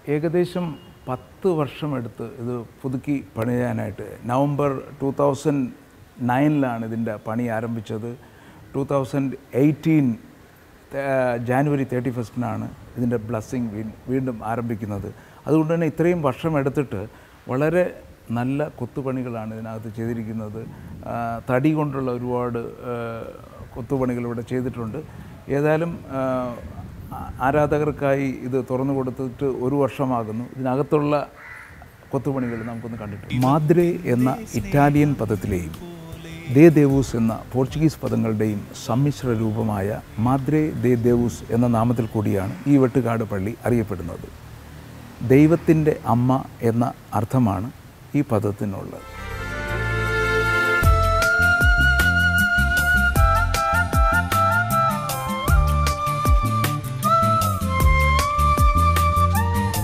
ഏകദേശം പത്ത് വർഷമെടുത്ത് ഇത് പുതുക്കി പണിയാനായിട്ട് നവംബർ ടു തൗസൻഡ് നയനിലാണ് ഇതിൻ്റെ പണി ആരംഭിച്ചത് two thousand eighteen January thirty ഫസ്റ്റിനാണ് ഇതിൻ്റെ ബ്ലസ്സിങ് വീണ്ടും ആരംഭിക്കുന്നത് അതുകൊണ്ട് തന്നെ ഇത്രയും വർഷം എടുത്തിട്ട് വളരെ നല്ല കൊത്തുപണികളാണ് ഇതിനകത്ത് ചെയ്തിരിക്കുന്നത് ആ, തടി കൊണ്ടുള്ള ഒരുപാട് ആ, കൊത്തുപണികൾ ഇവിടെ ചെയ്തിട്ടുണ്ട് ഏതായാലും ആ, ആരാധകർക്കായി ഇത് തുറന്നു കൊടുത്തിട്ട് ഒരു വർഷമാകുന്നു ഇതിനകത്തുള്ള കൊത്തുപണികൾ നമുക്കൊന്ന് കണ്ടിട്ട് മാദ്രെ എന്ന ഇറ്റാലിയൻ പദത്തിലെയും ദേ ദേവൂസ് എന്ന പോർച്ചുഗീസ് പദങ്ങളുടെയും സമ്മിശ്ര രൂപമായ മാദ്രെ ദേ ദേവൂസ് എന്ന നാമത്തിൽ കൂടിയാണ് ഈ വെട്ടുകാട് പള്ളി അറിയപ്പെടുന്നത് ദൈവത്തിൻ്റെ അമ്മ എന്ന അർത്ഥമാണ് ഈ പദത്തിനുള്ളത്